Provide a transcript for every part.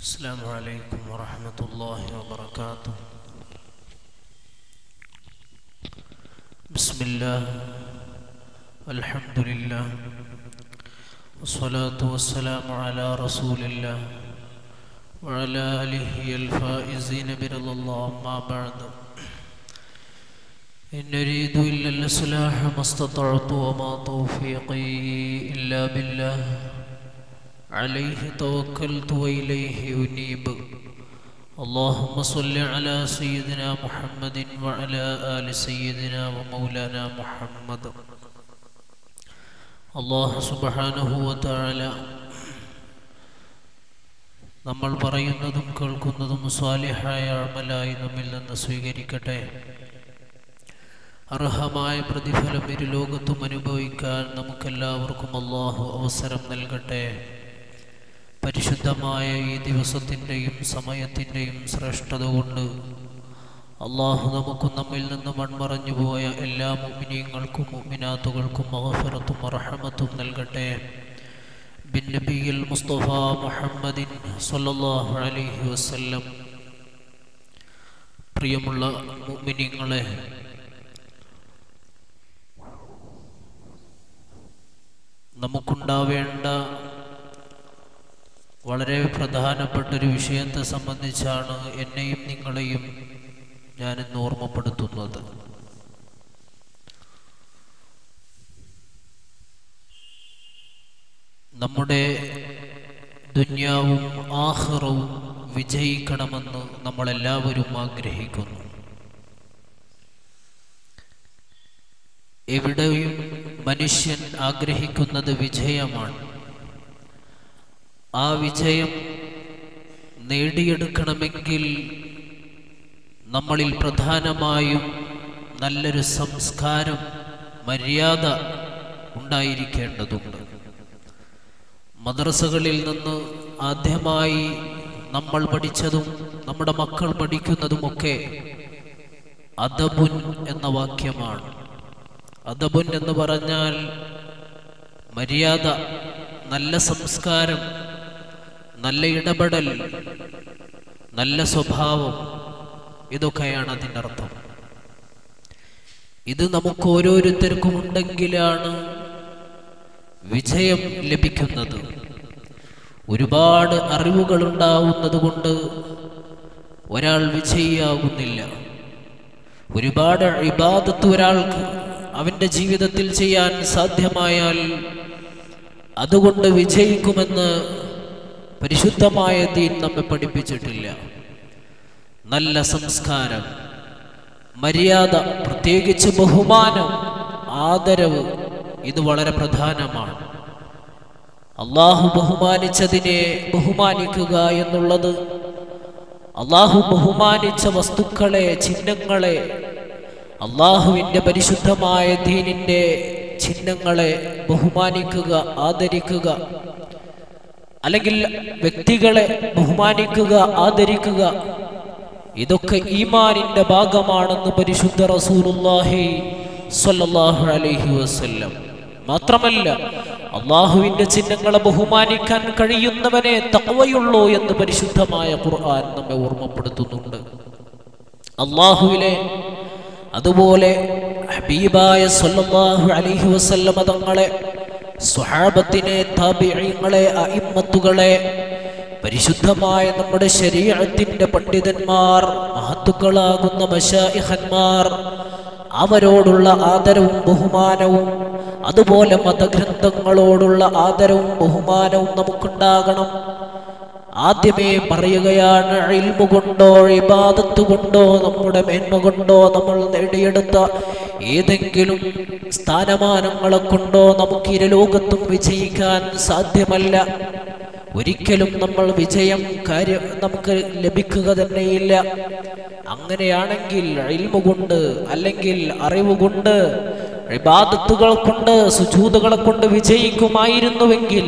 السلام عليكم ورحمة الله وبركاته بسم الله الحمد لله والصلاة والسلام على رسول الله وعلى آله الفائزين برضا الله أما بعد إن أريد إلا الإصلاح ما استطعت وما توفيقي إلا بالله عليه توكلت وإليه أنيب اللهم صل على سيدنا محمد وعلى آل سيدنا ومولانا محمد الله سبحانه وتعالى നമ്മൾ പറയുന്നതും കേൾക്കുന്നതും സ്വാലിഹായ അമലായി നമ്മിൽ നിന്ന് സ്വീകരിക്കട്ടെ അർഹമായ പ്രതിഫലം ഇരു ലോകത്തും അനുഭവിക്കാൻ നമുക്കെല്ലാവർക്കും അള്ളാഹു അവസരം നൽകട്ടെ പരിശുദ്ധമായ ഈ ദിവസത്തിൻ്റെയും സമയത്തിൻ്റെയും ശ്രേഷ്ഠത കൊണ്ട് അള്ളാഹു നമുക്കും നമ്മിൽ നിന്ന് മൺമറഞ്ഞു പോയ എല്ലാ മുമിനീങ്ങൾക്കും മുമിനാത്തുകൾക്കും മഹഫിറത്തും അർഹമത്തും നൽകട്ടെ ബിൻ നബിയിൽ മുസ്തഫ മുഹമ്മദിൻ സല്ലല്ലാഹു അലൈഹി വസല്ലം പ്രിയമുള്ള മുമിനിങ്ങളെ നമുക്കുണ്ടാവേണ്ട വളരെ പ്രധാനപ്പെട്ടൊരു വിഷയത്തെ സംബന്ധിച്ചാണ് എന്നെയും നിങ്ങളെയും ഞാനിന്ന് ഓർമ്മപ്പെടുത്തുന്നത് നമ്മുടെ ദുന്യാവും ആഹ്റവും വിജയിക്കണമെന്ന് നമ്മളെല്ലാവരും ആഗ്രഹിക്കുന്നു എവിടെയും മനുഷ്യൻ ആഗ്രഹിക്കുന്നത് വിജയമാണ് ആ വിജയം നേടിയെടുക്കണമെങ്കിൽ നമ്മളിൽ പ്രധാനമായും നല്ലൊരു സംസ്കാരം മര്യാദ ഉണ്ടായിരിക്കേണ്ടതുണ്ട് മദ്രസകളിൽ നിന്ന് ആദ്യമായി നമ്മൾ പഠിച്ചതും നമ്മുടെ മക്കൾ പഠിക്കുന്നതുമൊക്കെ അദബുൻ എന്ന വാക്യമാണ് അദബുൻ എന്ന് പറഞ്ഞാൽ മര്യാദ നല്ല സംസ്കാരം നല്ല ഇടപെടൽ നല്ല സ്വഭാവം ഇതൊക്കെയാണ് അതിൻ്റെ അർത്ഥം ഇത് നമുക്ക് ഓരോരുത്തർക്കും ഉണ്ടെങ്കിലാണ് വിജയം ലഭിക്കുന്നത് ഒരുപാട് അറിവുകൾ ഉണ്ടാവുന്നത് കൊണ്ട് ഒരാൾ വിജയിയാകുന്നില്ല ഒരുപാട് ഇബാദത്ത് ഒരാൾക്ക് അവൻ്റെ ജീവിതത്തിൽ ചെയ്യാൻ സാധ്യമായാൽ അതുകൊണ്ട് വിജയിക്കുമെന്ന് പരിശുദ്ധമായ ദീൻ നമ്മെ പഠിപ്പിച്ചിട്ടില്ല നല്ല സംസ്കാരം മര്യാദ പ്രത്യേകിച്ച് ബഹുമാനം ആദരവ് ഇത് വളരെ പ്രധാനമാണ് അള്ളാഹു ബഹുമാനിച്ചതിനെ ബഹുമാനിക്കുക എന്നുള്ളത് അള്ളാഹു ബഹുമാനിച്ച വസ്തുക്കളെ ചിഹ്നങ്ങളെ അള്ളാഹുവിൻ്റെ പരിശുദ്ധമായ ദീനിൻ്റെ ചിഹ്നങ്ങളെ ബഹുമാനിക്കുക ആദരിക്കുക അല്ലെങ്കിൽ വ്യക്തികളെ ബഹുമാനിക്കുക ആദരിക്കുക ഇതൊക്കെ ഈമാനിന്റെ ഭാഗമാണെന്ന് പരിശുദ്ധ റസൂലുള്ളാഹി സ്വല്ലല്ലാഹു അലൈഹി വസല്ലം മാത്രമല്ല അള്ളാഹുവിന്റെ ചിഹ്നങ്ങളെ ബഹുമാനിക്കാൻ കഴിയുന്നവനെ തവയുള്ളൂ എന്ന് പരിശുദ്ധമായ ഖുർആൻ നമ്മെ ഓർമ്മപ്പെടുത്തുന്നുണ്ട് അള്ളാഹുവിലെ അതുപോലെ ഹബീബായ സ്വല്ലല്ലാഹു അലൈഹി വസല്ലമ തങ്ങളെ സ്വഹാബത്തിനെ താബിഈങ്ങളെ അയിമ്മത്തുകളെ പരിശുദ്ധമായ നമ്മുടെ ശരീരത്തിന്റെ പണ്ഡിതന്മാർ മഹത്തുക്കളാകുന്ന മശായിഹന്മാർ അവരോടുള്ള ആദരവും ബഹുമാനവും അതുപോലെ മതഗ്രന്ഥങ്ങളോടുള്ള ആദരവും ബഹുമാനവും നമുക്കുണ്ടാകണം ആദ്യമേ പറയുകയാണ് ഇൽമു കൊണ്ടോ ഇബാദത്ത് കൊണ്ടോ നമ്മുടെ മേന്മ കൊണ്ടോ നമ്മൾ നേടിയെടുത്ത ഏതെങ്കിലും സ്ഥാനമാനങ്ങളെ കൊണ്ടോ നമുക്ക് ഇരലോകത്തും വിജയിക്കാൻ സാധ്യമല്ല ഒരിക്കലും നമ്മൾ വിജയം കാര്യം നമുക്ക് ലഭിക്കുക തന്നെയില്ല അങ്ങനെയാണെങ്കിൽ ഇൽമു കൊണ്ട് അല്ലെങ്കിൽ അറിവ് കൊണ്ട് ഇബാദത്തുകൾ കൊണ്ട് സുജൂതുകളെ കൊണ്ട് വിജയിക്കുമായിരുന്നുവെങ്കിൽ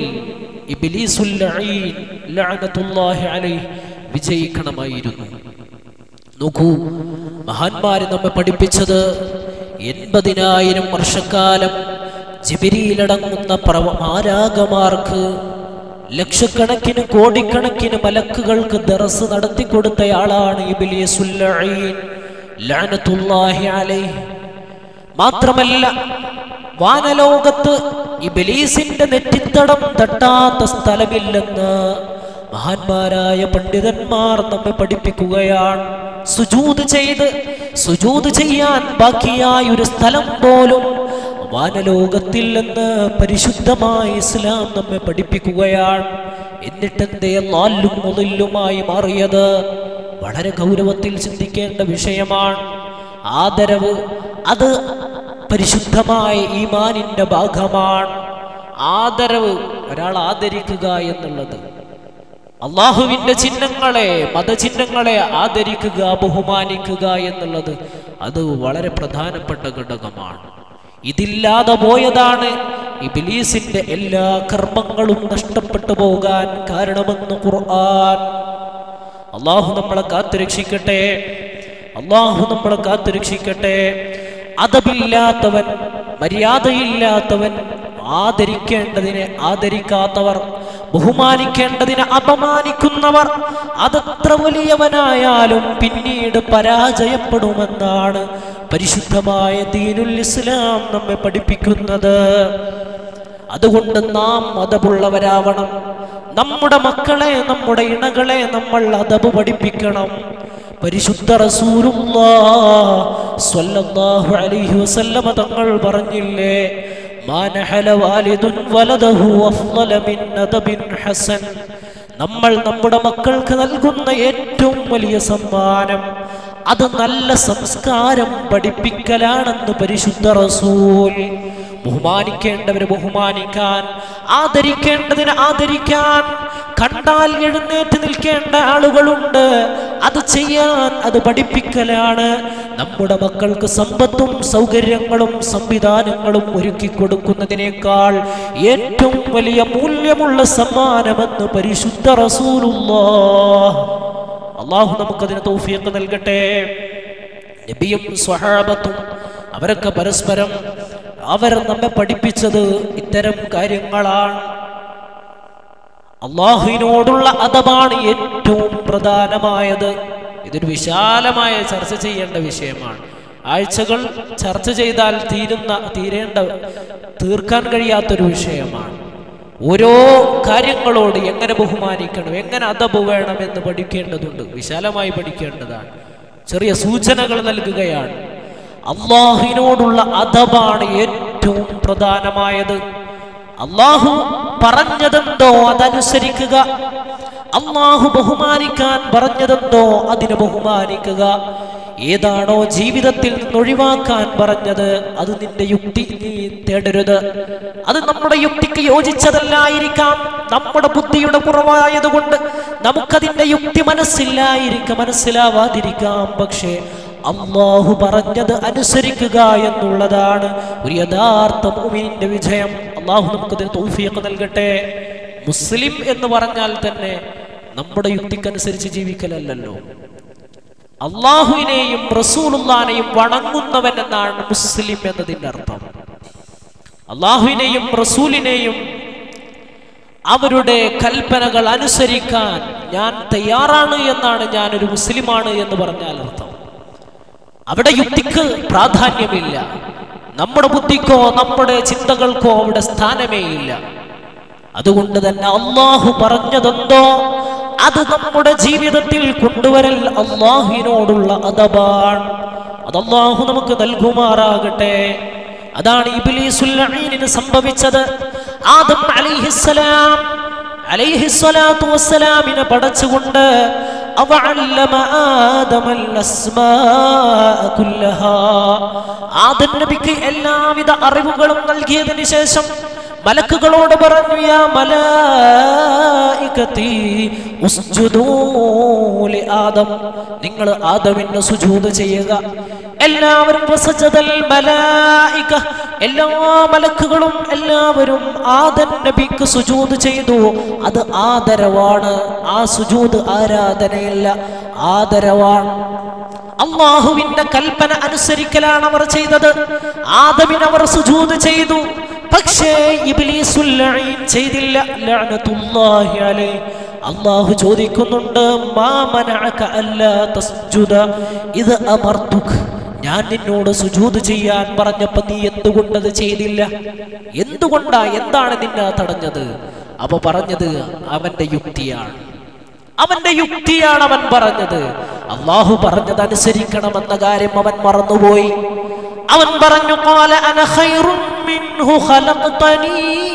വിജയിക്കണമായിരുന്നു നോക്കൂ മഹാന്മാര് നമ്മെ പഠിപ്പിച്ചത് എൺപതിനായിരം വർഷക്കാലം ജിബിരിയിലടങ്ങുന്ന പ്രവ മാരാകമാർക്ക് ലക്ഷക്കണക്കിന് കോടിക്കണക്കിന് മലക്കുകൾക്ക് ദറസ് നടത്തിക്കൊടുത്തയാളാണ് ഇബ്ലീസുൽ ലഈൻ ലഅനത്തുല്ലാഹി അലൈഹി മാത്രമല്ല വാനലോകത്ത് ഇബലീസിന്റെ നെറ്റിത്തടം തട്ടാത്ത സ്ഥലമില്ലെന്ന് മഹാന്മാരായ പണ്ഡിതന്മാർ നമ്മെ പഠിപ്പിക്കുകയാണ് സുജൂത് ചെയ്ത് സുജൂത് ചെയ്യാൻ ബാക്കിയായ ഒരു സ്ഥലം പോലും വാനലോകത്തിൽ നിന്ന് പരിശുദ്ധമായ ഇസ്ലാം നമ്മെ പഠിപ്പിക്കുകയാണ് എന്നിട്ടെന്തേ ലാലും മുതലുമായി മാറിയത് വളരെ ഗൗരവത്തിൽ ചിന്തിക്കേണ്ട വിഷയമാണ് ആദരവ് അത് പരിശുദ്ധമായ ഈമാനിന്റെ ഭാഗമാണ് ആദരവ് ഒരാൾ ആദരിക്കുക എന്നുള്ളത് അള്ളാഹുവിന്റെ ചിഹ്നങ്ങളെ മതചിഹ്നങ്ങളെ ആദരിക്കുക ബഹുമാനിക്കുക എന്നുള്ളത് അത് വളരെ പ്രധാനപ്പെട്ട ഘടകമാണ് ഇതില്ലാതെ പോയതാണ് ഇബിലീസിന്റെ എല്ലാ കർമ്മങ്ങളും നഷ്ടപ്പെട്ടു പോകാൻ കാരണമെന്ന് ഖുർആൻ അള്ളാഹു നമ്മളെ കാത്തുരക്ഷിക്കട്ടെ അള്ളാഹു നമ്മളെ കാത്തുരക്ഷിക്കട്ടെ അതപില്ലാത്തവൻ മര്യാദയില്ലാത്തവൻ ആദരിക്കേണ്ടതിനെ ആദരിക്കാത്തവർ ബഹുമാനിക്കേണ്ടതിനെ അപമാനിക്കുന്നവർ അതത്ര വലിയവനായാലും പിന്നീട് പരാജയപ്പെടുമെന്നാണ് പരിശുദ്ധമായ ദീനുൽ ഇസ്ലാം നമ്മെ പഠിപ്പിക്കുന്നത് അതുകൊണ്ട് നാം മതമുള്ളവരാവണം നമ്മുടെ മക്കളെ നമ്മുടെ ഇണകളെ നമ്മൾ അതബ് പഠിപ്പിക്കണം പരിശുദ്ധ റസൂലുള്ളാഹു അലൈഹി വസല്ലമ തങ്ങൾ പറഞ്ഞില്ലേ മാനഹല വാലിദുൻ വലദഹു അഫ്ളല മിൻ അദബിൻ ഹസൻ നമ്മൾ നമ്മുടെ മക്കൾക്ക് നൽകുന്ന ഏറ്റവും വലിയ സമ്മാനം അത് നല്ല സംസ്കാരം പഠിപ്പിക്കലാണെന്ന് പരിശുദ്ധ റസൂൽ ബഹുമാനിക്കേണ്ടവരെ ബഹുമാനിക്കാൻ ആദരിക്കേണ്ടതിനെ ആദരിക്കാൻ കണ്ടാൽ എഴുന്നേറ്റ് നിൽക്കേണ്ട ആളുകളുണ്ട് അത് ചെയ്യാൻ അത് പഠിപ്പിക്കലാണ് നമ്മുടെ മക്കൾക്ക് സമ്പത്തും സൗകര്യങ്ങളും സംവിധാനങ്ങളും ഒരുക്കി കൊടുക്കുന്നതിനേക്കാൾ ഏറ്റവും വലിയ മൂല്യമുള്ള സമ്മാനമെന്ന് പരിശുദ്ധ റസൂലുള്ള അള്ളാഹു നമുക്കതിന് തൗഫീഖ് നൽകട്ടെ നബിയും സ്വഹാബത്തും അവരൊക്കെ പരസ്പരം അവർ നമ്മെ പഠിപ്പിച്ചത് ഇത്തരം കാര്യങ്ങളാണ് അള്ളാഹുവിനോടുള്ള അതമാണ് ഏറ്റവും പ്രധാനമായത് ഇതൊരു വിശാലമായ ചർച്ച ചെയ്യേണ്ട വിഷയമാണ് ആഴ്ചകൾ ചർച്ച ചെയ്താൽ തീരുന്ന തീരേണ്ട തീർക്കാൻ കഴിയാത്തൊരു വിഷയമാണ് ഓരോ കാര്യങ്ങളോട് എങ്ങനെ ബഹുമാനിക്കണം എങ്ങനെ അതബ് വേണമെന്ന് പഠിക്കേണ്ടതുണ്ട് വിശാലമായി പഠിക്കേണ്ടതാണ് ചെറിയ സൂചനകൾ നൽകുകയാണ് അള്ളാഹുവിനോടുള്ള അതബാണ് ഏറ്റവും പ്രധാനമായത് അള്ളാഹു പറഞ്ഞതെന്തോ അതനുസരിക്കുക അള്ളാഹു ബഹുമാനിക്കാൻ പറഞ്ഞതെന്തോ അതിനെ ബഹുമാനിക്കുക ഏതാണോ ജീവിതത്തിൽ നിന്ന് ഒഴിവാക്കാൻ പറഞ്ഞത് അത് നിന്റെ യുക്തി നീ തേടരുത് അത് നമ്മുടെ യുക്തിക്ക് യോജിച്ചതല്ലായിരിക്കാം നമ്മുടെ ബുദ്ധിയുടെ കുറവായതുകൊണ്ട് നമുക്കതിന്റെ യുക്തി മനസ്സില്ലായിരിക്കാം മനസ്സിലാവാതിരിക്കാം പക്ഷേ അള്ളാഹു പറഞ്ഞത് അനുസരിക്കുക എന്നുള്ളതാണ് ഒരു യഥാർത്ഥ മുഅ്മിനിന്റെ വിജയം അള്ളാഹു നമുക്കതിന് തൗഫീഖ് നൽകട്ടെ മുസ്ലിം എന്ന് പറഞ്ഞാൽ തന്നെ നമ്മുടെ യുക്തിക്കനുസരിച്ച് ജീവിക്കലല്ലല്ലോ അള്ളാഹുവിനെയും റസൂലുള്ളാനെയും വണങ്ങുന്നവൻ എന്നാണ് മുസ്ലിം എന്നതിൻ്റെ അർത്ഥം അള്ളാഹുവിനെയും റസൂലിനെയും അവരുടെ കൽപ്പനകൾ അനുസരിക്കാൻ ഞാൻ തയ്യാറാണ് എന്നാണ് ഞാനൊരു മുസ്ലിമാണ് എന്ന് പറഞ്ഞാൽ അർത്ഥം അവിടെ യുക്തിക്ക് പ്രാധാന്യമില്ല നമ്മുടെ ബുദ്ധിക്കോ നമ്മുടെ ചിന്തകൾക്കോ അവിടെ സ്ഥാനമേ ഇല്ല അതുകൊണ്ട് തന്നെ അള്ളാഹു പറഞ്ഞതെന്തോ അത് നമ്മുടെ ജീവിതത്തിൽ കൊണ്ടുവരൽ അള്ളാഹുവിനോടുള്ള അതബാണ് അത് അള്ളാഹു നമുക്ക് നൽകുമാറാകട്ടെ അതാണ് ഇബ്ലീസുൽ ലഈനിന് സംഭവിച്ചത് ആദം അലൈഹിസ്സലാം അലൈഹിസ്സലാത്തു വസ്സലാമിനെ പടച്ചുകൊണ്ട് അവഅല്ലമ ആദമൽ അസ്മാഅ കുല്ലഹാ ആദം നബിക്ക് എല്ലാവിധ അറിവുകളും നൽകിയതിനു ശേഷം മലക്കുകളോട് പറഞ്ഞു യാ മലായികത്തി ഉസ്ജുദൂ ലി ആദം നിങ്ങൾ ആദമിന് സുജൂദ് ചെയ്യുക എല്ലാവരും വസജദൽ മലായിക എല്ലാ മലക്കുകളും എല്ലാവരും ആദൻ നബിക്ക് സുജൂദ് ചെയ്തു അത് ആദരവാണ് ആ സുജൂദ് ആരാധനയല്ല ആദരവാണ് അള്ളാഹുവിന്റെ കൽപ്പന അനുസരിക്കലാണ് അവർ ചെയ്തത് ആദമിന് അവർ സുജൂദ് ചെയ്തു പക്ഷേ ഇബ്ലീസുൽ ലഈൻ ചെയ്തില്ല ലഅനത്തുല്ലാഹി അലൈഹി അള്ളാഹു ചോദിക്കുന്നുണ്ട് മാ മനഅക അല്ലാ തസ്ജുദ ഇത് അമർത്തുക് ഞാൻ നിന്നോട് സുജൂദ് ചെയ്യാൻ പറഞ്ഞപ്പോ നീ എന്തുകൊണ്ടത് ചെയ്തില്ല എന്തുകൊണ്ടാ എന്താണ് നിന്നെ തടഞ്ഞത് അപ്പൊ പറഞ്ഞത് അവന്റെ യുക്തിയാണ് അവന്റെ യുക്തിയാണ് അവൻ പറഞ്ഞത് അള്ളാഹു പറഞ്ഞത് അനുസരിക്കണമെന്ന കാര്യം അവൻ മറന്നുപോയി അവൻ പറഞ്ഞു "ഖാല അന ഖൈറും മിൻഹു ഖലഖ്തനീ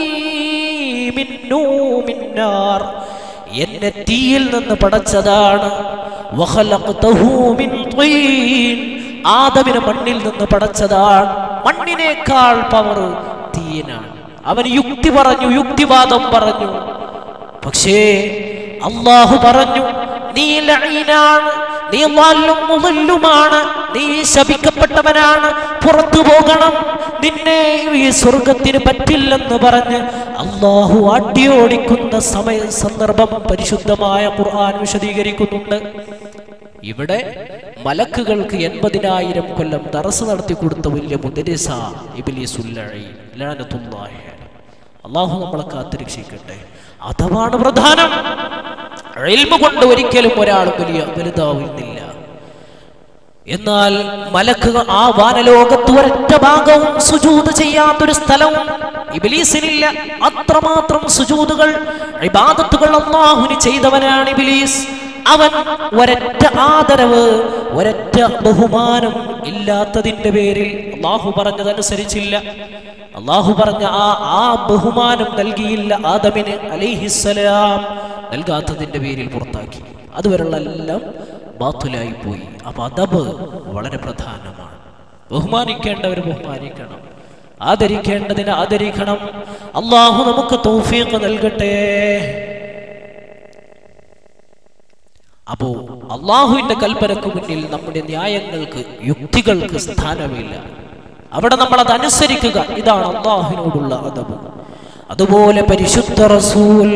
മിൻ നൂമിൻ നാർ." എന്നെ തീയിൽ നിന്ന് പടച്ചതാണ് വഖലഖ്തഹു മിൻ തീൻ. ആദമിനെ മണ്ണിൽ നിന്ന് പടച്ചതാണ് മണ്ണിനേക്കാൾ പവർ തീയനാണ് അവൻ യുക്തി പറഞ്ഞു യുക്തിവാദം പറഞ്ഞു പക്ഷേ അള്ളാഹു പറഞ്ഞു നീ ലഈനാണ് നീ വാല്ലും മുതല്ലുമാണ് നീ ശപിക്കപ്പെട്ടവനാണ് പുറത്തു പോകണം നിന്നെ ഈ സ്വർഗത്തിന് പറ്റില്ലെന്ന് പറഞ്ഞ് അള്ളാഹു ആട്ടിയോടിക്കുന്ന സമയ സന്ദർഭം പരിശുദ്ധമായ ഖുർആൻ വിശദീകരിക്കുന്നുണ്ട് ഇവിടെ മലക്കുകൾക്ക് എൺപതിനായിരം കൊല്ലം ദറസ് നടത്തി കൊടുത്ത വലിയ മുദരിസ ഇബ്ലീസുല്ലഈൻ ലഅനത്തുല്ലാഹി അലൈഹി. അള്ളാഹു നമ്മളെ കാത്തുരക്ഷിക്കട്ടെ അഥവാണ് പ്രധാനം ഇൽമ കൊണ്ട് ഒരിക്കലും ഒരാൾ വലിയ വലുതാവുന്നില്ല എന്നാൽ മലക്കുകൾ ആ വാനലോകത്ത് ഒരൊറ്റ ഭാഗവും സുജൂത് ചെയ്യാത്തൊരു സ്ഥലവും ഇബിലീസിനില്ല അത്രമാത്രം സുജൂതുകൾ ഇബാദത്തുകൾ അള്ളാഹുന് ചെയ്തവനാണ് ഇബിലീസ് അവൻ ഒരൊറ്റ ആദരവ് ഒരൊറ്റ ബഹുമാനം ഇല്ലാത്തതിന്റെ പേരിൽ അള്ളാഹു പറഞ്ഞതനുസരിച്ചില്ല അള്ളാഹു പറഞ്ഞ ആ ആ ബഹുമാനം നൽകിയില്ല ആദമിന് അലിഹിസലാം നൽകാത്തതിന്റെ പേരിൽ പുറത്താക്കി അതുവരെയുള്ള എല്ലാം ബാത്തുലായി പോയി അപ്പൊ അതബ് വളരെ പ്രധാനമാണ് ബഹുമാനിക്കേണ്ടവർ ബഹുമാനിക്കണം ആദരിക്കേണ്ടതിന് ആദരിക്കണം അള്ളാഹു നമുക്ക് തൗഫീഖ് നൽകട്ടെ അപ്പോ അള്ളാഹുവിന്റെ കൽപ്പനക്ക് മുന്നിൽ നമ്മുടെ ന്യായങ്ങൾക്ക് യുക്തികൾക്ക് സ്ഥാനമില്ല അവിടെ നമ്മൾ അത് അനുസരിക്കുക ഇതാണ് അള്ളാഹുവിനോടുള്ള അതബ് അതുപോലെ പരിശുദ്ധ റസൂൽ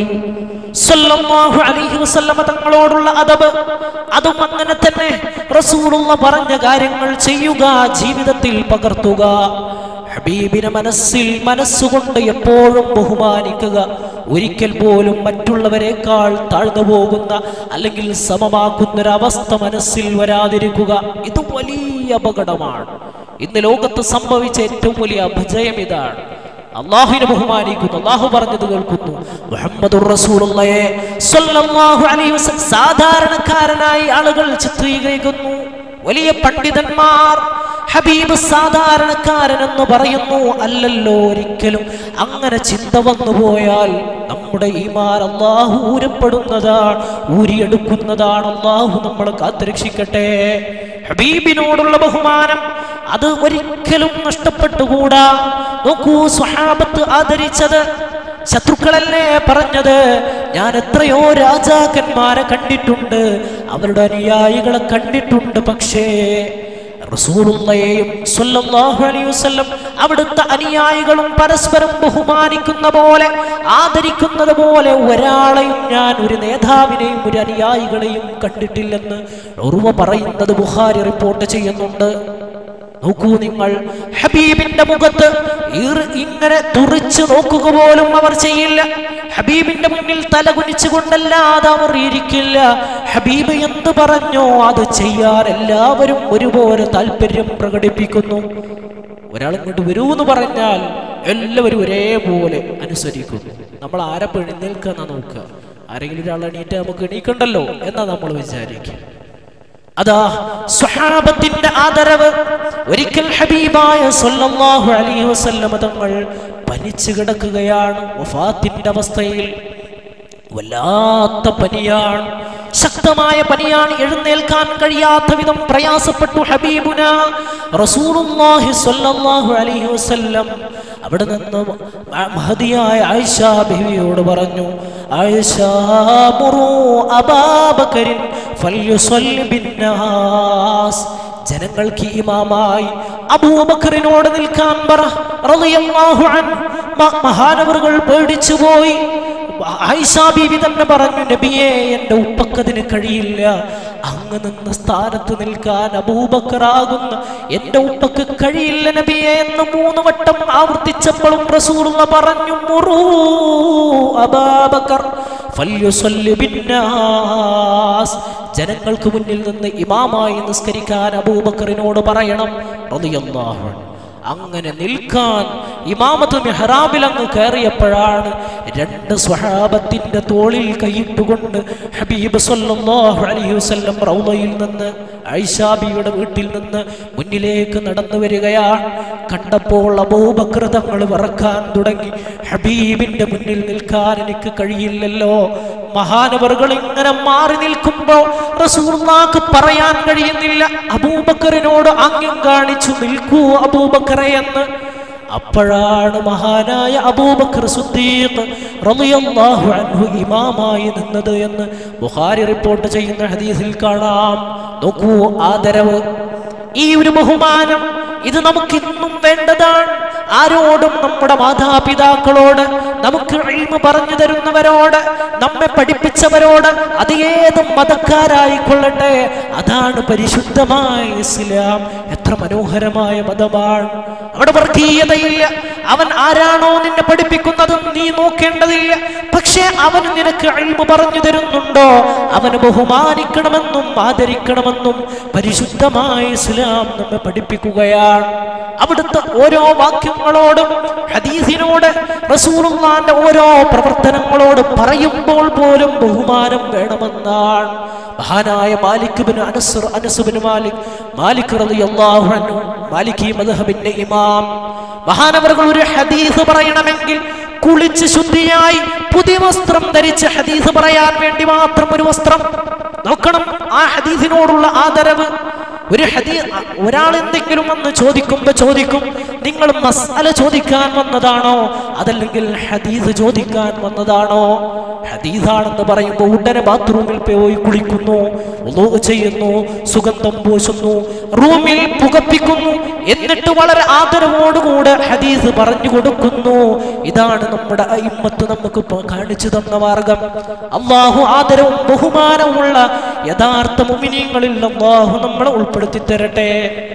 സല്ലല്ലാഹു അലൈഹി വസല്ലമ തങ്ങളോടുള്ള അതബ് അതും അങ്ങനെ തന്നെ റസൂലുള്ള പറഞ്ഞ കാര്യങ്ങൾ ചെയ്യുക ജീവിതത്തിൽ പകർത്തുക ഹബീബിനെ മനസ്സിൽ മനസ്സുകൊണ്ട് എപ്പോഴും ബഹുമാനിക്കുക ഒരിക്കൽ പോലും മറ്റുള്ളവരെക്കാൾ താഴ്ന്നു പോകുന്ന അല്ലെങ്കിൽ സമമാക്കുന്നൊരവസ്ഥ മനസ്സിൽ വരാതിരിക്കുക ഇത് വലിയ അപകടമാണ് ഇന്ന് ലോകത്ത് സംഭവിച്ച ഏറ്റവും വലിയ അപജയം ഇതാണ് അള്ളാഹുവിനെ ബഹുമാനിക്കുന്നു അള്ളാഹു പറഞ്ഞത് കേൾക്കുന്നു മുഹമ്മദുർ റസൂലുള്ളയെ സ്വല്ലല്ലാഹു അലൈഹി വസല്ലം സാധാരണക്കാരനായി ആളുകൾ ചിത്രീകരിക്കുന്നു വലിയ പണ്ഡിതന്മാർ ഹബീബ് സാധാരണക്കാരൻ എന്ന് പറയുന്നു അല്ലല്ലോ ഒരിക്കലും അങ്ങനെ ചിന്ത വന്നു പോയാൽ നമ്മുടെ ഈമാൻ അള്ളാഹു ഊരപ്പെടുന്നതാണ് ഊരിയെടുക്കുന്നതാണ് അള്ളാഹു നമ്മളെ കാത്തുരക്ഷിക്കട്ടെ ഹബീബിനോടുള്ള ബഹുമാനം അത് ഒരിക്കലും നഷ്ടപ്പെട്ടുകൂടാ നോക്കൂ സ്വഹാബത്ത് ആദരിച്ചത് ശത്രുക്കളല്ലേ പറഞ്ഞത് ഞാൻ എത്രയോ രാജാക്കന്മാരെ കണ്ടിട്ടുണ്ട് അവരുടെ അനുയായികളെ കണ്ടിട്ടുണ്ട് പക്ഷേ റസൂലുള്ളയെയും സ്വല്ലല്ലാഹു അലൈഹി വസല്ലം അവിടുത്തെ അനുയായികളും പരസ്പരം ബഹുമാനിക്കുന്ന പോലെ ആദരിക്കുന്നത് പോലെ ഒരാളെയും ഞാൻ ഒരു നേതാവിനെയും ഒരു അനുയായികളെയും കണ്ടിട്ടില്ലെന്ന് ഉറുവ പറയുന്നത് ബുഖാരി റിപ്പോർട്ട് ചെയ്യുന്നുണ്ട് നോക്കൂ നിങ്ങൾ ഹബീബിന്റെ മുഖത്ത് ഈറ് ഇങ്ങനെ തുറിച്ചു നോക്കുക പോലും അവർ ചെയ്യില്ല ഹബീബിന്റെ മുന്നിൽ തല കുനിച്ചുകൊണ്ടല്ലാതെ അവർ ഇരിക്കില്ല ഹബീബ് എന്ത് പറഞ്ഞോ അത് ചെയ്യാൻ എല്ലാവരും ഒരുപോലെ താല്പര്യം പ്രകടിപ്പിക്കുന്നു ഒരാൾ ഇങ്ങോട്ട് വരൂ എന്ന് പറഞ്ഞാൽ എല്ലാവരും ഒരേപോലെ അനുസരിക്കുന്നു നമ്മൾ ആരെ എഴുന്നേൽക്കാന്നാ നോക്കുക ആരെങ്കിലും ഒരാൾ എണീറ്റ് നമുക്ക് എണീക്കണ്ടല്ലോ എന്നാ നമ്മൾ വിചാരിക്കുക അതാ സ്വഹാബത്തിന്റെ ആദരവ് ഒരിക്കൽ ഹബീബായ സല്ലല്ലാഹു അലൈഹി വസല്ലമ തങ്ങൾ പനിച്ചു കിടക്കുകയാണ് വഫാത്തിന്റെ അവസ്ഥയിൽ വല്ലാത്ത പനിയാണ് ശക്തമായ പനിയാണ് എഴുന്നേൽക്കാൻ കഴിയാത്ത വിധം പ്രയാസപ്പെട്ടു ഹബീബുന റസൂലുള്ളാഹി സ്വല്ലല്ലാഹു അലൈഹി വസല്ലം അവിടെ നിന്ന് മഹദിയായ ആയിഷ ബിവിയോട് പറഞ്ഞു ആയിഷ മുറു അബാബകരിൻ ഫല്യുസല്ലി ബിന്നാസ് ജനങ്ങൾക്ക് ഇമാമായി അബൂബക്കറിനോട് നിൽക്കാൻ പറ റളിയല്ലാഹു അൻഹു മ- മഹാനവറുകൾ പേടിച്ചു പോയി ആയിഷാ ബീവി തന്നെ പറഞ്ഞു നബിയെ എൻ്റെ ഉപ്പക്കതിന് കഴിയില്ല അങ്ങ് നിന്ന സ്ഥാനത്ത് നിൽക്കാൻ അബൂബക്കറാകുന്ന എൻ്റെ ഉപ്പക്ക് കഴിയില്ല നബിയെ എന്ന് മൂന്ന് വട്ടം ആവർത്തിച്ചപ്പോഴും റസൂലുള്ള പറഞ്ഞു മുറൂ അബാബക്കർ ഫല്യുസല്ലി ബിന്നാസ് ജനങ്ങൾക്ക് മുന്നിൽ നിന്ന് ഇമാമായി നിസ്കരിക്കാൻ അബൂബക്കറിനോട് പറയണം റളിയല്ലാഹു അൻഹു അങ്ങനെ നിൽക്കാൻ ഇമാമത്ത് മെഹ്റാബിൽ അങ്ങ് കയറിയപ്പോഴാണ് രണ്ട് സ്വഹാബത്തിന്റെ തോളിൽ കൈയിട്ടുകൊണ്ട് ഹബീബ് സല്ലല്ലാഹു അലൈഹി വസല്ലം റൗളയിൽ നിന്ന് ഐഷാബിയുടെ വീട്ടിൽ നിന്ന് മുന്നിലേക്ക് നടന്നു വരികയാണ് കണ്ടപ്പോൾ അബൂബക്കർ തങ്ങൾ വിറക്കാൻ തുടങ്ങി ഹബീബിന്റെ മുന്നിൽ നിൽക്കാൻ എനിക്ക് കഴിയില്ലല്ലോ മഹാനവറുകൾ ഇങ്ങനെ മാറി നിൽക്കുമ്പോൾ റസൂർനാക്ക് പറയാൻ കഴിയുന്നില്ല അബൂബക്കറിനോട് ആംഗ്യം കാണിച്ചു നിൽക്കൂ അബൂബക്കറെ എന്ന് അപ്പോഴാണ് മഹാനായ അബൂബക്കർ സുദ്ദീഖ് റളിയല്ലാഹു അൻഹു ഇമാമായി നിന്നത് എന്ന് ബുഖാരി റിപ്പോർട്ട് ചെയ്യുന്ന ഹദീസിൽ കാണാം നോക്കൂ ആദരവ് ഈ ഒരു ബഹുമാനം ഇത് നമുക്ക് ഇന്നും വേണ്ടതാണ് ആരോടും നമ്മുടെ മാതാപിതാക്കളോട് നമുക്ക് ഇൽമ പറഞ്ഞു തരുന്നവരോട് നമ്മെ പഠിപ്പിച്ചവരോട് അത് ഏത് മതക്കാരായിക്കൊള്ളട്ടെ അതാണ് പരിശുദ്ധമായ ഇസ്ലാം എത്ര മനോഹരമായ മതമാണ് അവിടെ വർഗീയതയില്ല അവൻ ആരാണോ നിന്നെ പഠിപ്പിക്കുന്നത് നീ നോക്കേണ്ടതില്ല പക്ഷേ അവൻ നിനക്ക് ഇൽമ പറഞ്ഞു തരുന്നുണ്ടോ അവന് ബഹുമാനിക്കണമെന്നും ആദരിക്കണമെന്നും പരിശുദ്ധമായ ഇസ്ലാം നമ്മെ പഠിപ്പിക്കുകയാണ് അവിടുത്തെ ഓരോ വാക്യങ്ങളോടും ഹദീസിനോട് റസൂലുള്ളാന്റെ ഓരോ പ്രവർത്തനങ്ങളോട് പറയുമ്പോൾ പോലും ബഹുമാനം വേണമെന്നാണ് മഹാനായ Malik bin Anas Anas bin Malik Malik റളിയല്ലാഹു അൻഹു മാലികി മദ്ഹബിന്റെ ഇമാം മഹാനവറുകൾ ഒരു ഹദീസ് പറയണമെങ്കിൽ കുളിച്ച് ശുദ്ധിയായി പുതിയ വസ്ത്രം ധരിച്ച് ഹദീസ് പറയാൻ വേണ്ടി മാത്രം ഒരു വസ്ത്രം നോക്കണം ആ ഹദീസിനോടുള്ള ആദരവ് ഒരു ഹദീ ഒരാൾ എന്തെങ്കിലും വന്ന് ചോദിക്കുമ്പോ ചോദിക്കും നിങ്ങൾ മസാല ചോദിക്കാൻ വന്നതാണോ അതല്ലെങ്കിൽ ഹദീസ് ചോദിക്കാൻ വന്നതാണോ ഹദീസാണെന്ന് പറയുമ്പോൾ ഉടനെ ബാത്റൂമിൽ പോയി കുളിക്കുന്നു ഉളൂ ചെയ്യുന്നു സുഗന്ധം പൂശുന്നു റൂമിൽ പുകപ്പിക്കുന്നു എന്നിട്ട് വളരെ ആദരവോടുകൂടെ ഹദീസ് പറഞ്ഞു കൊടുക്കുന്നു ഇതാണ് നമ്മുടെ ഇമ്മത്ത് നമുക്ക് പ- കാണിച്ചു തന്ന മാർഗം അള്ളാഹു ആദരവും ബഹുമാനവുമുള്ള യഥാർത്ഥ മുമിനീങ്ങളിൽ അള്ളാഹു നമ്മളെ ഉൾപ്പെടുത്തി തരട്ടെ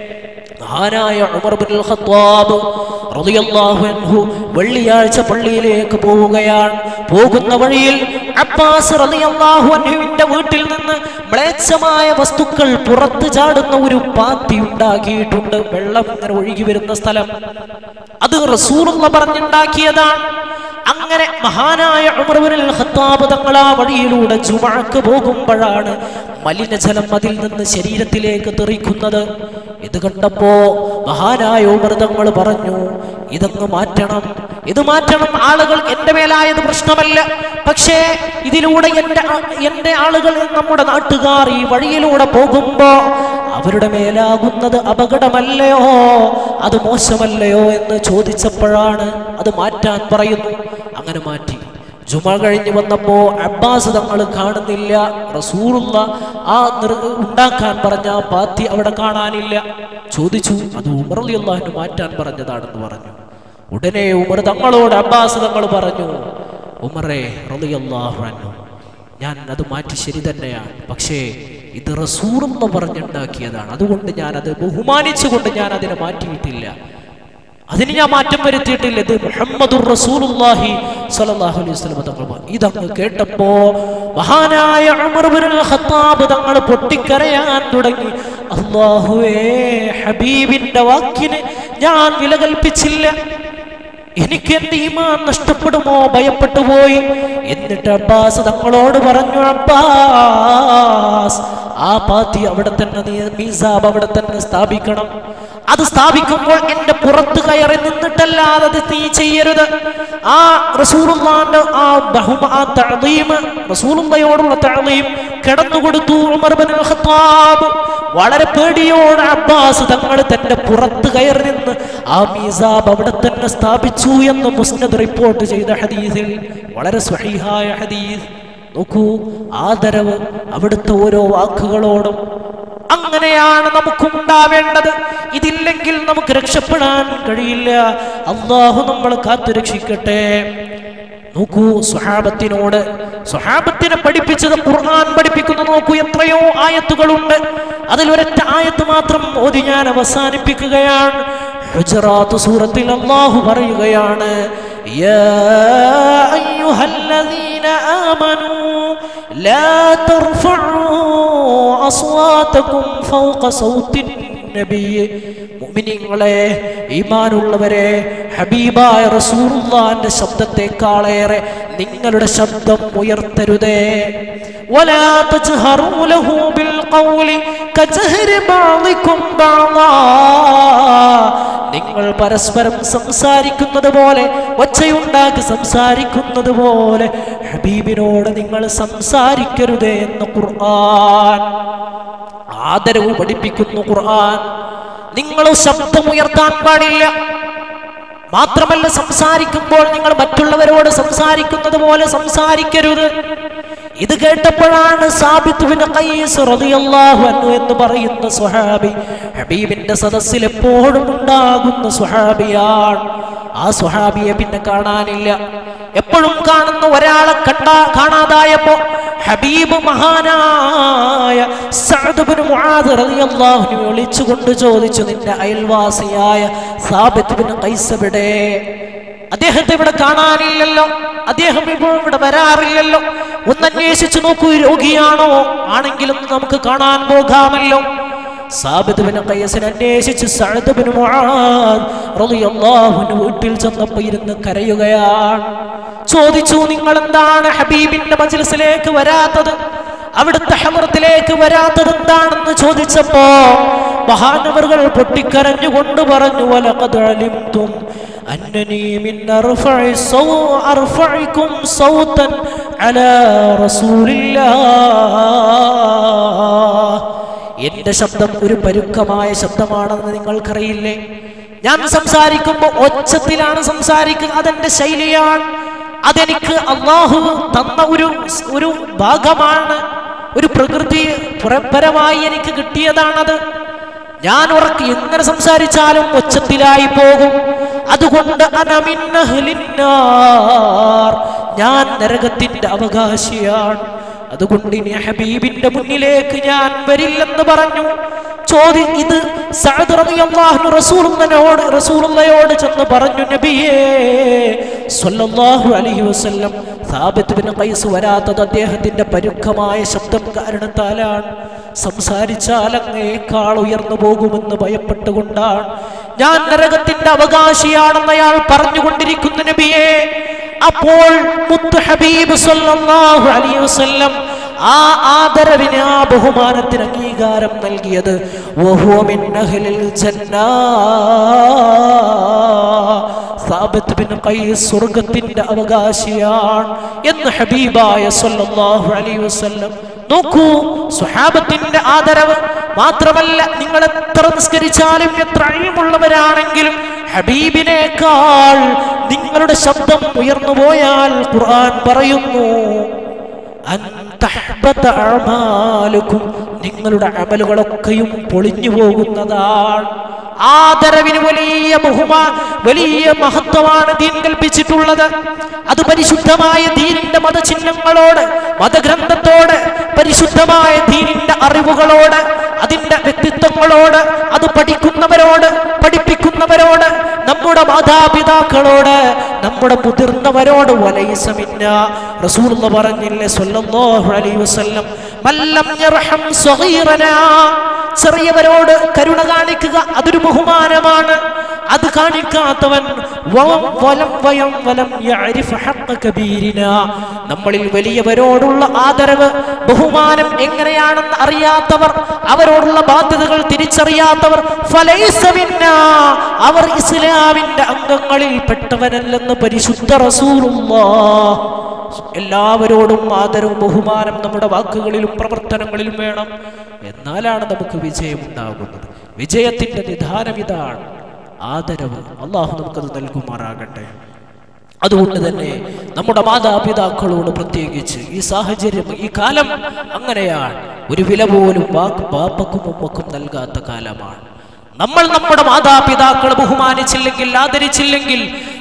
മഹാനായ ഉമർ ബിൻ ഖത്താബ് റളിയല്ലാഹു അൻഹു വെള്ളിയാഴ്ച പള്ളിയിലേക്ക് പോവുകയാണ് പോകുന്ന വഴിയിൽ അബ്ബാസ് റളിയല്ലാഹു അൻഹുവിന്റെ വീട്ടിൽ നിന്ന് മ്ലേച്ഛമായ വസ്തുക്കൾ പുറത്തു ചാടുന്ന ഒരു പാത്തി ഉണ്ടാക്കിയിട്ടുണ്ട് വെള്ളം ഇങ്ങനെ ഒഴുകി വരുന്ന സ്ഥലം അത് റസൂലുള്ള പറഞ്ഞുണ്ടാക്കിയതാണ് അങ്ങനെ മഹാനായ ഉമർ ബിൻ ഖത്താബ് തങ്ങൾ ആ വഴിയിലൂടെ ജുമഅക്ക് പോകുമ്പോഴാണ് മലിനജലം അതിൽ നിന്ന് ശരീരത്തിലേക്ക് തെറിക്കുന്നത് ഇത് കണ്ടപ്പോ മഹാനായ ഉമർ തങ്ങൾ പറഞ്ഞു ഇതങ്ങ് മാറ്റണം ഇത് മാറ്റണം ആളുകൾ എൻ്റെ മേലായത് പ്രശ്നമല്ല പക്ഷേ ഇതിലൂടെ എൻ്റെ ആ- എൻ്റെ ആളുകൾ നമ്മുടെ നാട്ടുകാർ ഈ വഴിയിലൂടെ പോകുമ്പോ അവരുടെ മേലാകുന്നത് അപകടമല്ലയോ അത് മോശമല്ലയോ എന്ന് ചോദിച്ചപ്പോഴാണ് അത് മാറ്റാൻ പറയുന്നു അങ്ങനെ മാറ്റി ജുമ കഴിഞ്ഞ് വന്നപ്പോ അബ്ബാസ് തങ്ങൾ കാണുന്നില്ല റസൂറുള്ള ആ നിർ- ഉണ്ടാക്കാൻ പറഞ്ഞ ആ പാത്തി അവിടെ കാണാനില്ല ചോദിച്ചു അത് ഉമർ അള്ളാഹു മാറ്റാൻ പറഞ്ഞതാണെന്ന് പറഞ്ഞു ഉടനെ ഉമർ തങ്ങളോട് അബ്ബാസ് തങ്ങൾ പറഞ്ഞു ഉമറേ റളിയല്ലാഹു അൻഹു ഞാൻ അത് മാറ്റി ശരി തന്നെയാണ് പക്ഷേ ഇത് റസൂറെന്ന് പറഞ്ഞുണ്ടാക്കിയതാണ് അതുകൊണ്ട് ഞാൻ അത് ബഹുമാനിച്ചുകൊണ്ട് ഞാൻ അതിനെ മാറ്റിയിട്ടില്ല അതിന് ഞാൻ മാറ്റം വരുത്തിയിട്ടില്ല ഇത് മുഹമ്മദുർ റസൂലുള്ളാഹി സ്വല്ലല്ലാഹു അലൈഹി വസല്ലം തങ്ങൾ പറഞ്ഞു. ഇതങ്ങ് കേട്ടപ്പോ മഹാനായ ഉമർ ഇബ്നുൽ ഖത്താബ് തങ്ങൾ പൊട്ടിക്കരയാൻ തുടങ്ങി അല്ലാഹുവേ ഹബീബിന്റെ വാക്കിന് ഞാൻ വില കൽപ്പിച്ചില്ല എനിക്ക് എന്റെ ഈമാൻ നഷ്ടപ്പെടുമോ ഭയപ്പെട്ടു പോയി എന്നിട്ട് അബ്ബാസ് തങ്ങളോട് പറഞ്ഞു അബ്ബാസ് ആ പാത്തി അവിടെ തന്നെ നീ മീസാബ് അവിടെ തന്നെ സ്ഥാപിക്കണം അത് സ്ഥാപിക്കുമ്പോൾ എന്റെ പുറത്ത് കയറി നിന്നിട്ടല്ലാതെ അത് നീ ചെയ്യരുത് ആ റസൂലുള്ളാന്റെ ആ ബഹുമ ആ തഅദീം റസൂലുള്ളയോടുള്ള തഅദീം കിടന്നുകൊടുത്തു ഉമർ ഇബ്നുൽ ഖത്താബ് വളരെ പേടിയോടെ അബ്ബാസ് തങ്ങൾ തന്റെ പുറത്ത് കയറി നിന്ന് ആ മീസാബ് അവിടെ തന്നെ സ്ഥാപിച്ചു എന്ന് മുസ്നദ് റിപ്പോർട്ട് ചെയ്ത ഹദീസിൽ വളരെ സ്വഹീഹായ ഹദീസ് നോക്കൂ ആദരവ് അവിടുത്തെ ഓരോ വാക്കുകളോടും അങ്ങനെയാണ് നമുക്ക് ഉണ്ടാവേണ്ടത് ഇതില്ലെങ്കിൽ നമുക്ക് രക്ഷപ്പെടാൻ കഴിയില്ല അള്ളാഹു നമ്മൾ കാത്തു രക്ഷിക്കട്ടെ നോക്കൂ സുഹാബത്തിനോട് സുഹാബത്തിനെ പഠിപ്പിച്ചത് ഖുർആൻ പഠിപ്പിക്കുന്നു നോക്കൂ എത്രയോ ആയത്തുകളുണ്ട് അതിൽ ഒരൊറ്റ ആയത്ത് മാത്രം ഓതി ഞാൻ അവസാനിപ്പിക്കുകയാണ് ഹുജറാത്ത് സൂറത്തിൽ അള്ളാഹു പറയുകയാണ് യാ അയ്യുഹല്ലദീന ആമനൂ لا ترفعوا أصواتكم فوق صوت النبي മുഅ്മിനീങ്ങളെ ഈമാനുള്ളവരെ ഹബീബായ റസൂലുള്ളാന്റെ ശബ്ദത്തെക്കാളേറെ നിങ്ങളുടെ ശബ്ദം ഉയർത്തരുതേ ولا تجهروا له بالقول كجهر بعضكم بعضا നിങ്ങൾ പരസ്പരം സംസാരിക്കുന്നത് പോലെ ഒച്ചയുണ്ടാക്കി സംസാരിക്കുന്നത് പോലെ ഹബീബിനോട് നിങ്ങൾ സംസാരിക്കരുതേ എന്ന് ഖുർആൻ ആദരവ് പഠിപ്പിക്കുന്നു ഖുർആൻ നിങ്ങൾ ശബ്ദമുയർത്താൻ പാടില്ല മാത്രമല്ല സംസാരിക്കുമ്പോൾ നിങ്ങൾ മറ്റുള്ളവരോട് സംസാരിക്കുന്നത് പോലെ സംസാരിക്കരുത് ഇത് കേട്ടപ്പോഴാണ് സാബിത്ത് ബിൻ ഖൈസ് റളിയല്ലാഹു അൻഹു എന്ന് പറയുന്ന സ്വഹാബി ഹബീബിന്റെ സദസ്സിൽ എപ്പോഴും ഉണ്ടാകുന്ന സ്വഹാബിയാണ് ആ സ്വഹാബിയെ പിന്നെ കാണാനില്ല എപ്പോഴും കാണുന്ന ഒരാളെ കണ്ട കാണാതായപ്പോ ഹബീബ് മഹാനായ സഅദ് ബിൻ മുആദ് റളിയല്ലാഹു അൻഹു വിളിച്ചുകൊണ്ട് ചോദിച്ചു നിന്റെ അയൽവാസിയായ സാബിത്ത് ബിൻ ഖൈസ് എവിടെ അദ്ദേഹത്തെ ഇവിടെ കാണാനില്ലല്ലോ അദ്ദേഹം ഇപ്പോൾ ഇവിടെ വരാറില്ലല്ലോ ഒന്ന് അന്വേഷിച്ചു നോക്കൂ രോഗിയാണോ ആണെങ്കിലും നമുക്ക് കാണാൻ പോകാമല്ലോ സാബിദ് ബിൻ ഖൈസിനെ അന്വേഷിച്ച് സഅദ് ബിൻ മുആദ് റളിയല്ലാഹു അൻഹു വീട്ടിൽ ചെന്നപ്പോൾ ഇരുന്ന് കരയുകയാണ് ചോദിച്ചു നിങ്ങൾ എന്താണ് ഹബീബിന്റെ മജ്ലിസിലേക്ക് വരാത്തത് അവിടുത്തെ ഹമറത്തിലേക്ക് വരാത്തത് എന്താണെന്ന് ചോദിച്ചപ്പോ മഹാനവറുകൾ പൊട്ടിക്കരഞ്ഞുകൊണ്ട് പറഞ്ഞു വലഖദ് അലിംതും അന്നനി മിൻ അർഫഇ സൗ അർഫഇകും സൗതൻ അലാ റസൂലില്ലാഹ് എന്റെ ശബ്ദം ഒരു പരുക്കമായ ശബ്ദമാണെന്ന് നിങ്ങൾക്കറിയില്ലേ ഞാൻ സംസാരിക്കുമ്പോൾ ഒച്ചത്തിലാണ് സംസാരിക്കുക അതെന്റെ ശൈലിയാണ് അതെനിക്ക് അള്ളാഹു തന്ന ഒരു ഒരു ഭാഗമാണ് ഒരു പ്രകൃതി പുറപ്പരമായി എനിക്ക് കിട്ടിയതാണത് ഞാൻ ഉറക്കി എങ്ങനെ സംസാരിച്ചാലും ഒച്ചത്തിലായി പോകും അതുകൊണ്ട് അനമിന്നഹ്ലിന്നാർ ഞാൻ നരകത്തിന്റെ അവകാശിയാണ് അതുകൊണ്ട് ഇനി ഹബീബിന്റെ മുന്നിലേക്ക് ഞാൻ വരില്ലെന്ന് പറഞ്ഞു ചോദി ഇത് സഅദ് റളിയല്ലാഹു റസൂലുള്ളയോട് റസൂലുള്ളയോട് ചെന്ന് പറഞ്ഞു നബിയേ സ്വല്ലല്ലാഹു അലൈഹി വസല്ലം സാബിത്ത് ബിൻ ഖൈസ് വരാത്തത് അദ്ദേഹത്തിന്റെ പരുക്കമായ ശബ്ദം കാരണത്താലാണ് സംസാരിച്ചാൽ അങ്ങേക്കാൾ ഉയർന്നു പോകുമെന്ന് ഭയപ്പെട്ടുകൊണ്ടാണ് ഞാൻ നരകത്തിന്റെ അവകാശിയാണെന്ന് അയാൾ പറഞ്ഞുകൊണ്ടിരിക്കുന്ന നബിയെ അപ്പോൾ മുത്ത് ഹബീബ് സല്ലല്ലാഹു അലൈഹി വസല്ലം ആ ആദരവിന് ആ ബഹുമാനത്തിന് അംഗീകാരം നൽകിയത് വഹുവ മിൻ അഹ്ലിൽ ജന്നാ സാബിത്ത് ബിൻ ഖൈസ് സ്വർഗത്തിന്റെ അവകാശിയാണ് എന്ന് ഹബീബായ സല്ലല്ലാഹു അലൈഹി വസല്ലം നോക്കൂ സ്വഹാബത്തിന്റെ ആദരവ് മാത്രമല്ല നിങ്ങൾ എത്ര നിസ്കരിച്ചാലും എത്ര അഴിമുള്ളവരാണെങ്കിലും ഹബീബിനേക്കാൾ നിങ്ങളുടെ ശബ്ദം ഉയർന്നു പോയാൽ ഖുർആൻ പറയുന്നു അൻ തഹ്ബത അഅമാലുക്കും നിങ്ങളുടെ അമലുകളൊക്കെയും പൊളിഞ്ഞു പോകുന്നതാണ് ആദരവിന് വലിയ ബഹുമാ വലിയ മഹത്വമാണ് ദീൻ കൽപ്പിച്ചിട്ടുള്ളത് അത് പരിശുദ്ധമായ ദീനിന്റെ മതചിഹ്നങ്ങളോട് മതഗ്രന്ഥത്തോട് പരിശുദ്ധമായ ദീനിന്റെ അറിവുകളോട് അതിന്റെ വ്യക്തിത്വങ്ങളോട് അത് പഠിക്കുന്നവരോട് പഠിപ്പിക്കുന്നവരോട് നമ്മുടെ മാതാപിതാക്കളോട് നമ്മുടെ മുതിർന്നവരോട് വലൈസമിന്ന റസൂൽ പറഞ്ഞില്ലേ സ്വല്ലല്ലാഹു അലൈഹി വസല്ലം മല്ലം യർഹം സഗീറനാ ചെറിയവരോട് കരുണ കാണിക്കുക അതൊരു ബഹുമാനമാണ് അത് കാണിക്കാത്തവൻ വം വലം വയം വലം യഅരിഫ് ഹഖ്ഖ കബീരിനാ നമ്മളിൽ വലിയവരോടുള്ള ആദരവ് ബഹുമാനം എങ്ങനെയാണെന്ന് അറിയാത്തവർ അവരോടുള്ള ബാധ്യതകൾ തിരിച്ചറിയാത്തവർ ഫലൈസ മിന്നാ. അവർ ഇസ്ലാമിന്റെ അംഗങ്ങളിൽ പെട്ടവനല്ലെന്ന് പരിശുദ്ധ റസൂലുള്ളാഹ് എല്ലാവരോടും ആദരവും ബഹുമാനം നമ്മുടെ വാക്കുകളിലും പ്രവർത്തനങ്ങളിലും വേണം എന്നാലാണ് നമുക്ക് വിജയം ഉണ്ടാകുന്നത് വിജയത്തിന്റെ നിധാനം ഇതാണ് ആദരവ് അള്ളാഹു നമുക്കത് നൽകുമാറാകട്ടെ അതുകൊണ്ട് തന്നെ നമ്മുടെ മാതാപിതാക്കളോട് പ്രത്യേകിച്ച് ഈ സാഹചര്യം ഈ കാലം അങ്ങനെയാണ് ഒരു വില പോലും വാക്ക് ബാപ്പക്കും ഉമ്മക്കും നൽകാത്ത കാലമാണ് നമ്മൾ നമ്മുടെ മാതാപിതാക്കളെ ബഹുമാനിച്ചില്ലെങ്കിൽ ആദരിച്ചില്ലെങ്കിൽ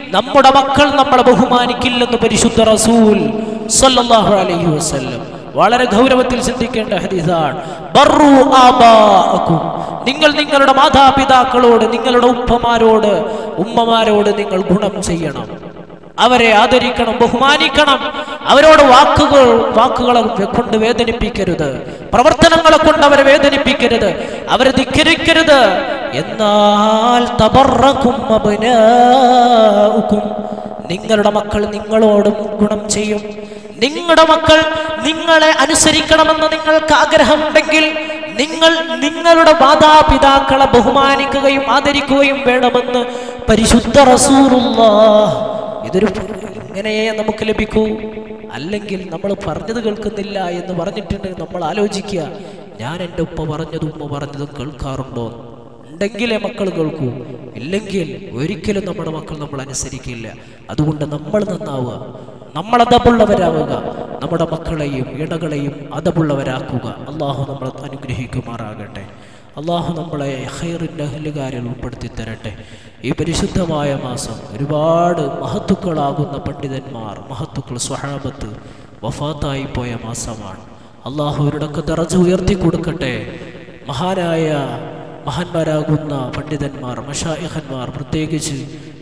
നമ്മുടെ മക്കൾ നമ്മളെ ബഹുമാനിക്കില്ലെന്ന് പരിശുദ്ധ റസൂൽ സല്ലല്ലാഹു അലൈഹി വസല്ലം വളരെ ഗൗരവത്തിൽ ചിന്തിക്കേണ്ട ഹദീസാണ് ബർറു ആബാഅക്കും നിങ്ങൾ നിങ്ങളുടെ മാതാപിതാക്കളോട് നിങ്ങളുടെ ഉപ്പമാരോട് ഉമ്മമാരോട് നിങ്ങൾ ഗുണം ചെയ്യണം അവരെ ആദരിക്കണം ബഹുമാനിക്കണം അവരോട് വാക്കുകൾ വാക്കുകളെ കൊണ്ട് വേദനിപ്പിക്കരുത് പ്രവർത്തനങ്ങളെ കൊണ്ട് അവരെ വേദനിപ്പിക്കരുത് അവരെ ധിക്കരിക്കരുത് എന്നാൽ തബറക്കും അബ്നാഉക്കും നിങ്ങളുടെ മക്കൾ നിങ്ങളോടും ഗുണം ചെയ്യും നിങ്ങളുടെ മക്കൾ നിങ്ങളെ അനുസരിക്കണമെന്ന് നിങ്ങൾക്ക് ആഗ്രഹമുണ്ടെങ്കിൽ നിങ്ങൾ നിങ്ങളുടെ മാതാപിതാക്കളെ ബഹുമാനിക്കുകയും ആദരിക്കുകയും വേണമെന്ന് പരിശുദ്ധ റസൂലുള്ളാഹ് ഇതൊരു ഇങ്ങനെയേ നമുക്ക് ലഭിക്കൂ അല്ലെങ്കിൽ നമ്മൾ പറഞ്ഞത് കേൾക്കുന്നില്ല എന്ന് പറഞ്ഞിട്ടുണ്ടെങ്കിൽ നമ്മൾ ആലോചിക്കുക ഞാൻ എൻ്റെ ഉപ്പ പറഞ്ഞതും ഉമ്മ പറഞ്ഞതും കേൾക്കാറുണ്ടോ ഉണ്ടെങ്കിലേ മക്കൾ കേൾക്കൂ ഇല്ലെങ്കിൽ ഒരിക്കലും നമ്മുടെ മക്കൾ നമ്മൾ അനുസരിക്കില്ല അതുകൊണ്ട് നമ്മൾ നന്നാവുക നമ്മൾ അതപുള്ളവരാവുക നമ്മുടെ മക്കളെയും ഇണകളെയും അതപുള്ളവരാക്കുക അള്ളാഹു നമ്മളെ അനുഗ്രഹിക്കുമാറാകട്ടെ അള്ളാഹു നമ്മളെ ഹൈറിൻ്റെ അഹലുകാരിൽ ഉൾപ്പെടുത്തി തരട്ടെ ഈ പരിശുദ്ധമായ മാസം ഒരുപാട് മഹത്തുക്കളാകുന്ന പണ്ഡിതന്മാർ മഹത്തുക്കൾ സ്വഹാബത്ത് വഫാത്തായി പോയ മാസമാണ് അള്ളാഹു അവരുടെയൊക്കെ ദറജ ഉയർത്തി കൊടുക്കട്ടെ മഹാനായ മഹാന്മാരാകുന്ന പണ്ഡിതന്മാർ മഷായഹന്മാർ പ്രത്യേകിച്ച്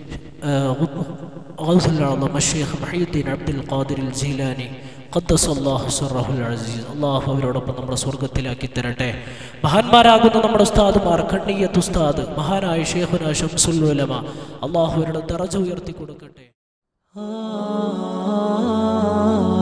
മഷീഖ് മഹീദ്ദീൻ അബ്ദുൽ ഖാദിർ ജീലാനി ഖദ്ദസ് അല്ലാഹു സറഹുൽ അസീസ് അള്ളാഹു അവരോടൊപ്പം നമ്മുടെ സ്വർഗത്തിലാക്കി തരട്ടെ മഹാന്മാരാകുന്ന നമ്മുടെ ഉസ്താദുമാർ കണ്ണിയത്ത് ഉസ്താദ് മഹാനായ ഷേഖുന ഷംസുൽ ഉലമ അള്ളാഹു അവരുടെ ദറജ ഉയർത്തി കൊടുക്കട്ടെ